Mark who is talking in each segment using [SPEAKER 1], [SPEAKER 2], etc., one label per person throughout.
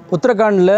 [SPEAKER 1] உத்தரகாண்டில்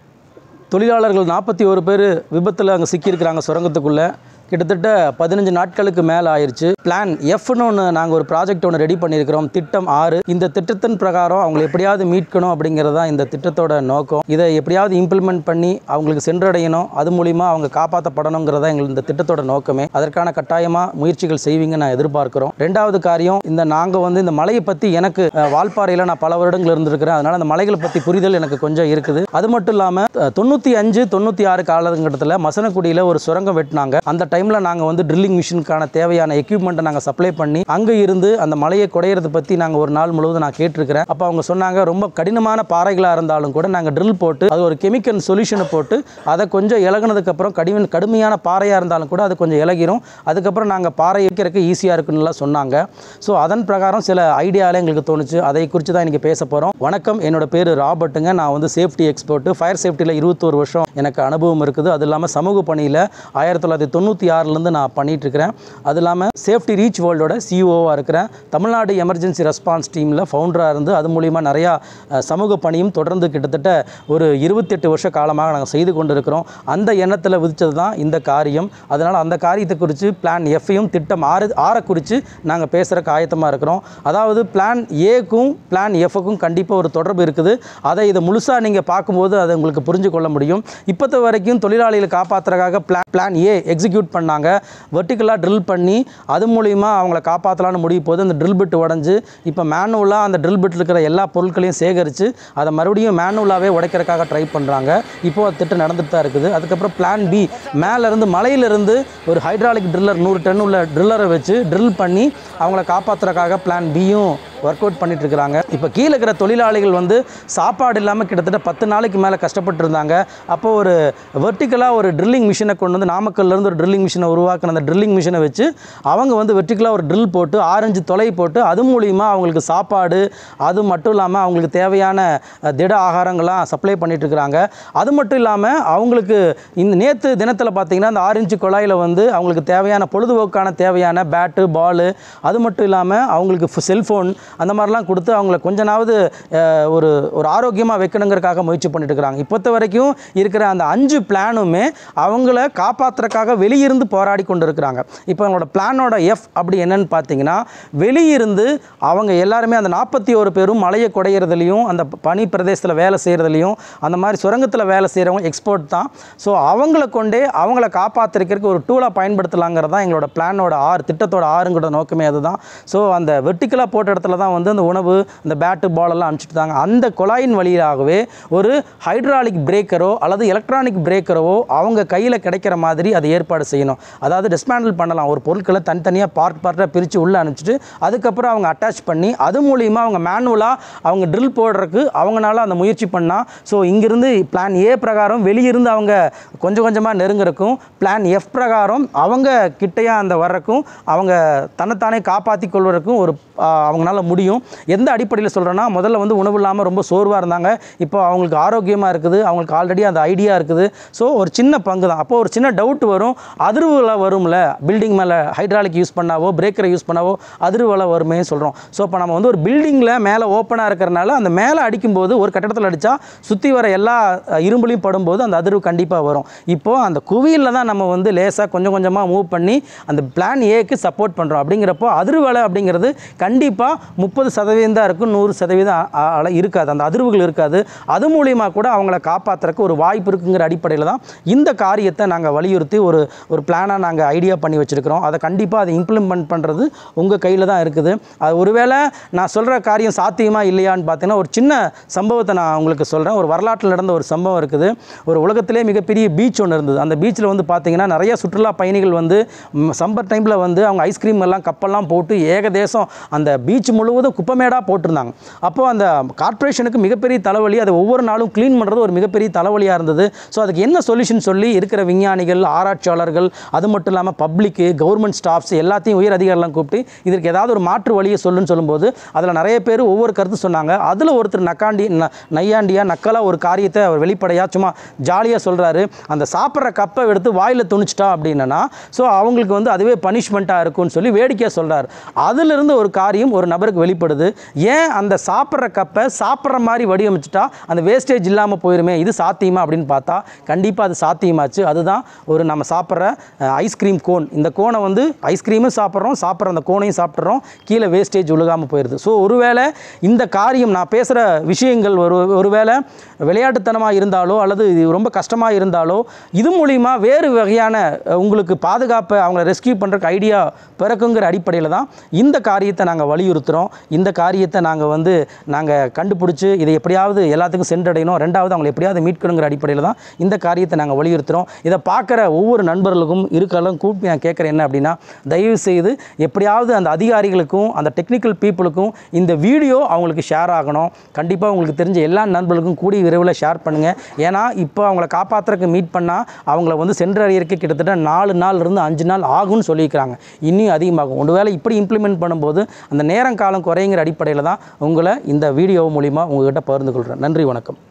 [SPEAKER 1] தொழிலாளர்கள் நாற்பத்தி ஒரு பேர் விபத்தில் அங்கே சிக்கியிருக்கிறாங்க சுரங்கத்துக்குள்ளே கிட்டத்தட்ட பதினஞ்சு நாட்களுக்கு மேலே ஆயிடுச்சு பிளான் எஃப்னு ஒன்று நாங்கள் ஒரு ப்ராஜெக்ட் ஒன்று ரெடி பண்ணியிருக்கிறோம் திட்டம் ஆறு இந்த திட்டத்தின் பிரகாரம் அவங்களை எப்படியாவது மீட்கணும் அப்படிங்கிறது தான் இந்த திட்டத்தோட நோக்கம் இதை எப்படியாவது இம்ப்ளிமெண்ட் பண்ணி அவங்களுக்கு சென்றடையணும் அது மூலிமா அவங்க காப்பாற்றப்படணுங்கிறது தான் எங்களுக்கு இந்த திட்டத்தோட நோக்கமே அதற்கான கட்டாயமாக முயற்சிகள் செய்வீங்க நான் எதிர்பார்க்குறோம் ரெண்டாவது காரியம் இந்த நாங்கள் வந்து இந்த மலையை பற்றி எனக்கு அஹ், வால்பாறையில் நான் பல வருடங்கள் இருந்திருக்கிறேன் அதனால் அந்த மலைகளை பற்றி புரிதல் எனக்கு கொஞ்சம் இருக்குது அது மட்டும் இல்லாமல் தொண்ணூற்றி அஞ்சு தொண்ணூற்றி ஆறு காலகட்டத்தில் மசனக்குடியில் ஒரு சுரங்கம் வெட்டினாங்க அந்த டைமில் நாங்கள் வந்து ட்ரில்லிங் மிஷினுக்கான தேவையான எக்யூப்மெண்ட்டை நாங்கள் சப்ளை பண்ணி அங்கே இருந்து அந்த மலையை குடையிறது பற்றி நாங்கள் ஒரு நாள் முழுவதும் நான் கேட்டிருக்கிறேன் அப்போ அவங்க சொன்னாங்க ரொம்ப கடினமான பாறைகளாக இருந்தாலும் கூட நாங்கள் ட்ரில் போட்டு அது ஒரு கெமிக்கல் சொல்யூஷனை போட்டு அதை கொஞ்சம் இலகுனதுக்கப்புறம் கடின கடுமையான பாறையாக இருந்தாலும் கூட அது கொஞ்சம் இலகிரும் அதுக்கப்புறம் நாங்கள் பாறை வைக்கிறதுக்கு ஈஸியாக இருக்குன்னுலாம் சொன்னாங்க ஸோ அதன் பிரகாரம் சில ஐடியாவில் எங்களுக்கு தோணுச்சு அதை குறித்து தான் இன்றைக்கி பேச போகிறோம் வணக்கம் என்னோட பேர் ராபர்ட்டுங்க நான் வந்து சேஃப்டி எக்ஸ்பர்ட்டு ஃபயர் சேஃப்டியில் இருபத்தோரு வருஷம் எனக்கு அனுபவம் இருக்குது அது இல்லாமல் சமூக பணியில் ஆயிரத்தி தொள்ளாயிரத்தி தொண்ணூற்றி ஆறுலேருந்து நான் பண்ணிட்டு இருக்கிறேன் அது இல்லாமல் சேஃப்டி ரீச் வேர்ல்டோட சிஓவாக இருக்கிறேன் தமிழ்நாடு எமர்ஜென்சி ரெஸ்பான்ஸ் டீமில் ஃபவுண்டராக இருந்து அது மூலிமா நிறையா அஹ், சமூக பணியும் தொடர்ந்து கிட்டத்தட்ட ஒரு இருபத்தெட்டு வருஷ காலமாக நாங்கள் செய்து கொண்டிருக்கிறோம் அந்த எண்ணத்தில் விதித்தது தான் இந்த காரியம் அதனால் அந்த காரியத்தை குறித்து பிளான் எஃப்ஐயும் திட்டம் ஆறு ஆறை குறித்து நாங்கள் பேசுகிறக்கு ஆயத்தமாக இருக்கிறோம் அதாவது பிளான் ஏக்கும் பிளான் எஃப்க்கும் கண்டிப்பாக ஒரு தொடர்பு இருக்குது அதை இதை முழுசாக நீங்கள் பார்க்கும்போது அதை உங்களுக்கு புரிஞ்சு கொள்ள முடியும் இப்போத்த வரைக்கும் தொழிலாளிகளை காப்பாற்றுறதுக்காக பிளான் பிளான் ஏ எக்ஸிக்யூட் பண்ணாங்க வெர்டிக்கலாக ட்ரில் பண்ணி அது மூலிமா அவங்கள காப்பாற்றலான்னு முடிவு போது அந்த ட்ரில் பிட் உடஞ்சி இப்போ மேனுவலாக அந்த ட்ரில் பிட்டில் இருக்கிற எல்லா பொருட்களையும் சேகரித்து அதை மறுபடியும் மேனுவலாகவே உடைக்கிறதுக்காக ட்ரை பண்ணுறாங்க இப்போ அது திட்டம் நடந்துட்டு தான் இருக்குது அதுக்கப்புறம் பிளான் பி மேலேருந்து மலையிலேருந்து ஒரு ஹைட்ராலிக் ட்ரில்லர் நூறு டன் உள்ள ட்ரில்லரை வச்சு ட்ரில் பண்ணி அவங்கள காப்பாற்றுறதுக்காக பிளான் பியும் ஒர்க் அவுட் பண்ணிட்டு இருக்கிறாங்க இப்போ கீழே இருக்கிற தொழிலாளிகள் வந்து சாப்பாடு இல்லாமல் கிட்டத்தட்ட பத்து நாளைக்கு மேலே கஷ்டப்பட்டு இருந்தாங்க அப்போ ஒரு வெர்டிக்கலாக ஒரு ட்ரில்லிங் மிஷினை கொண்டு வந்து நாமக்கல்லேருந்து ஒரு ட்ரில்லிங் மிஷினை உருவாக்கின அந்த ட்ரில்லிங் மிஷினை வச்சு அவங்க வந்து வெர்டிக்கலாக ஒரு ட்ரில் போட்டு ஆரஞ்சு தொலை போட்டு அது மூலிமா அவங்களுக்கு சாப்பாடு அது மட்டும் இல்லாமல் அவங்களுக்கு தேவையான அஹ், திட ஆகாரங்கள்லாம் சப்ளை பண்ணிட்டு இருக்கிறாங்க அது மட்டும் இல்லாமல் அவங்களுக்கு இந்த நேற்று தினத்தில் பார்த்தீங்கன்னா அந்த ஆரஞ்சு குழாயில் வந்து அவங்களுக்கு தேவையான பொழுதுபோக்கான தேவையான பேட்டு பாலு அது மட்டும் இல்லாமல் அவங்களுக்கு செல்ஃபோன் அந்த மாதிரிலாம் கொடுத்து அவங்கள கொஞ்சனாவது அஹ், ஒரு ஒரு ஆரோக்கியமாக வைக்கணுங்கிறதுக்காக முயற்சி பண்ணிட்டு இருக்கிறாங்க இப்போத்த வரைக்கும் இருக்கிற அந்த அஞ்சு பிளானுமே அவங்கள காப்பாற்றுறதுக்காக வெளியிருந்து போராடி கொண்டு இருக்கிறாங்க இப்போ அவங்களோட பிளானோட எஃப் அப்படி என்னன்னு பார்த்தீங்கன்னா வெளியிருந்து அவங்க எல்லாருமே அந்த நாற்பத்தி ஒரு பேரும் மலையை குடையிறதுலையும் அந்த பனி பிரதேசத்தில் வேலை செய்கிறதுலையும் அந்த மாதிரி சுரங்கத்தில் வேலை செய்கிறவங்க எக்ஸ்போர்ட் தான் ஸோ அவங்கள கொண்டே அவங்கள காப்பாற்றுறதுக்கு ஒரு டூலாக பயன்படுத்தலாங்கிறது தான் எங்களோட பிளானோட ஆறு திட்டத்தோட ஆறுங்கிற நோக்கமே அதுதான் ஸோ அந்த வெர்டிக்கலாக போட்ட இடத்துல தான் வந்து அந்த உணவு அந்த பேட்டு பால் எல்லாம் அனுப்பிச்சிட்டாங்க அந்த குழாயின் வழியாகவே ஒரு ஹைட்ராலிக் பிரேக்கரோ அல்லது எலக்ட்ரானிக் பிரேக்கரோ அவங்க கையில் கிடைக்கிற மாதிரி அதை ஏற்பாடு செய்யணும் அதாவது டிஸ்மேண்டில் பண்ணலாம் ஒரு பொருட்களை தனித்தனியாக பார்ட் பார்ட்டாக பிரித்து உள்ளே அனுப்பிச்சிட்டு அதுக்கப்புறம் அவங்க அட்டாச் பண்ணி அது மூலிமா அவங்க மேனுவலாக அவங்க ட்ரில் போடுறதுக்கு அவங்களால அந்த முயற்சி பண்ணால் ஸோ இங்கிருந்து பிளான் ஏ பிரகாரம் வெளியிருந்து அவங்க கொஞ்சம் கொஞ்சமாக நெருங்குறக்கும் பிளான் எஃப் பிரகாரம் அவங்க கிட்டையா அந்த வர்றக்கும் அவங்க தன்னைத்தானே காப்பாற்றி கொள்வதற்கும் ஒரு ஆ, அவங்களால முடியும் எந்த அடிப்படையில் சொல்கிறேன்னா முதல்ல வந்து உணவு இல்லாமல் ரொம்ப சோர்வாக இருந்தாங்க இப்போ அவங்களுக்கு ஆரோக்கியமாக இருக்குது அவங்களுக்கு ஆல்ரெடி அந்த ஐடியா இருக்குது ஸோ ஒரு சின்ன பங்கு தான் அப்போ ஒரு சின்ன டவுட் வரும் அதிர்வுகளை வரும்ல பில்டிங் மேலே ஹைட்ராலிக் யூஸ் பண்ணாவோ பிரேக்கரை யூஸ் பண்ணாவோ அதிர்வுகளை வருமே சொல்கிறோம் ஸோ இப்போ நம்ம வந்து ஒரு பில்டிங்கில் மேலே ஓப்பனாக இருக்கிறனால அந்த மேலே அடிக்கும்போது ஒரு கட்டடத்தில் அடித்தா சுற்றி வர எல்லா அஹ், இரும்புலையும் படும்போது அந்த அதிர்வு கண்டிப்பாக வரும் இப்போது அந்த குவியலில் தான் நம்ம வந்து லேசாக கொஞ்சம் கொஞ்சமாக மூவ் பண்ணி அந்த பிளான் ஏக்கு சப்போர்ட் பண்ணுறோம் அப்படிங்கிறப்போ அதிர்வலை அப்படிங்கிறது கண்டிப்பாக முப்பது சதவீதம் தான் இருக்கும் நூறு சதவீதம் அ- அ- அள- இருக்காது அந்த அதிர்வுகள் இருக்காது அது மூலிமா கூட அவங்கள காப்பாற்றுறக்கு ஒரு வாய்ப்பு இருக்குங்கிற அடிப்படையில் தான் இந்த காரியத்தை நாங்கள் வலியுறுத்தி ஒரு ஒரு பிளானாக நாங்கள் ஐடியா பண்ணி வச்சுருக்கிறோம் அதை கண்டிப்பாக அதை இம்ப்ளிமெண்ட் பண்ணுறது உங்கள் கையில் தான் இருக்குது அது ஒருவேளை நான் சொல்கிற காரியம் சாத்தியமா இல்லையான்னு பார்த்தீங்கன்னா ஒரு சின்ன சம்பவத்தை நான் உங்களுக்கு சொல்கிறேன் ஒரு வரலாற்றில் நடந்த ஒரு சம்பவம் இருக்குது ஒரு உலகத்திலே மிகப்பெரிய பீச் ஒன்று இருந்தது அந்த பீச்சில் வந்து பார்த்தீங்கன்னா நிறைய சுற்றுலா பயணிகள் வந்து சம்மர் டைமில் வந்து அவங்க ஐஸ்கிரீம் எல்லாம் கப்பெல்லாம் போட்டு ஏகதேசம் அந்த பீச் முழுவதும் குப்பமேடாக போட்டிருந்தாங்க அப்போ அந்த கார்ப்பரேஷனுக்கு மிகப்பெரிய தலைவலி அதை ஒவ்வொரு நாளும் க்ளீன் பண்ணுறது ஒரு மிகப்பெரிய தலைவலியாக இருந்தது ஸோ அதுக்கு என்ன சொல்யூஷன் சொல்லி இருக்கிற விஞ்ஞானிகள் ஆராய்ச்சியாளர்கள் அது மட்டும் இல்லாமல் பப்ளிக்கு கவர்மெண்ட் ஸ்டாஃப்ஸ் எல்லாத்தையும் உயர் அதிகாரிலாம் கூப்பிட்டு இதற்கு ஏதாவது ஒரு மாற்று வழியை சொல்லுன்னு சொல்லும்போது அதில் நிறைய பேர் ஒவ்வொரு கருத்து சொன்னாங்க அதில் ஒருத்தர் நக்காண்டி ந- நையாண்டியா நக்கலாக ஒரு காரியத்தை அவர் வெளிப்படையாக சும்மா ஜாலியாக சொல்கிறாரு அந்த சாப்பிட்ற கப்பை எடுத்து வாயில் துணிச்சிட்டா அப்படின்னா ஸோ அவங்களுக்கு வந்து அதுவே பனிஷ்மெண்ட்டாக இருக்கும்னு சொல்லி வேடிக்கையாக சொல்கிறார் அதிலிருந்து ஒரு காரியம் ஒரு நபருக்கு நமக்கு வெளிப்படுது ஏன் அந்த சாப்பிட்ற கப்பை சாப்பிட்ற மாதிரி வடிவமைச்சிட்டா அந்த வேஸ்டேஜ் இல்லாமல் போயிருமே இது சாத்தியமா அப்படின்னு பார்த்தா கண்டிப்பாக அது சாத்தியமாச்சு அதுதான் ஒரு நம்ம சாப்பிட்ற ஐஸ்கிரீம் கோன் இந்த கோனை வந்து ஐஸ்கிரீமும் சாப்பிட்றோம் சாப்பிட்ற அந்த கோனையும் சாப்பிட்றோம் கீழே வேஸ்டேஜ் ஒழுகாமல் போயிடுது ஸோ ஒருவேளை இந்த காரியம் நான் பேசுகிற விஷயங்கள் ஒரு ஒருவேளை விளையாட்டுத்தனமாக இருந்தாலோ அல்லது இது ரொம்ப கஷ்டமாக இருந்தாலோ இது மூலிமா வேறு வகையான அஹ், உங்களுக்கு பாதுகாப்பை அவங்கள ரெஸ்கியூ பண்ணுறக்கு ஐடியா பிறக்குங்கிற அடிப்படையில் தான் இந்த காரியத்தை நாங்கள் வலியுறுத்துகிறோம் இந்த காரியத்தை நாங்கள் வந்து நாங்கள் கண்டுபிடிச்சி இதை எப்படியாவது எல்லாத்துக்கும் சென்றடையணும் ரெண்டாவது அவங்களை எப்படியாவது மீட்கணுங்கிற அடிப்படையில் தான் இந்த காரியத்தை நாங்கள் வலியுறுத்துகிறோம் இதை பார்க்குற ஒவ்வொரு நண்பர்களுக்கும் இருக்கலாம் கூப்பி நான் கேட்குறேன் என்ன அப்படின்னா தயவு செய்து எப்படியாவது அந்த அதிகாரிகளுக்கும் அந்த டெக்னிக்கல் பீப்புளுக்கும் இந்த வீடியோ அவங்களுக்கு ஷேர் ஆகணும் கண்டிப்பாக உங்களுக்கு தெரிஞ்ச எல்லா நண்பர்களுக்கும் கூடிய விரைவில் ஷேர் பண்ணுங்கள் ஏன்னா இப்போ அவங்கள காப்பாற்றுறதுக்கு மீட் பண்ணால் அவங்கள வந்து சென்றடையறதுக்கு கிட்டத்தட்ட நாலு நாள் இருந்து அஞ்சு நாள் ஆகும்னு சொல்லியிருக்கிறாங்க இன்னும் அதிகமாகும் ஒருவேளை இப்படி இம்ப்ளிமெண்ட் பண்ணும்போது அந்த நேரம் காலம் குறைங்கிற அடிப்படையில் தான் உங்களை இந்த வீடியோ மூலிமா உங்ககிட்ட பகிர்ந்து கொள்கிறேன் நன்றி வணக்கம்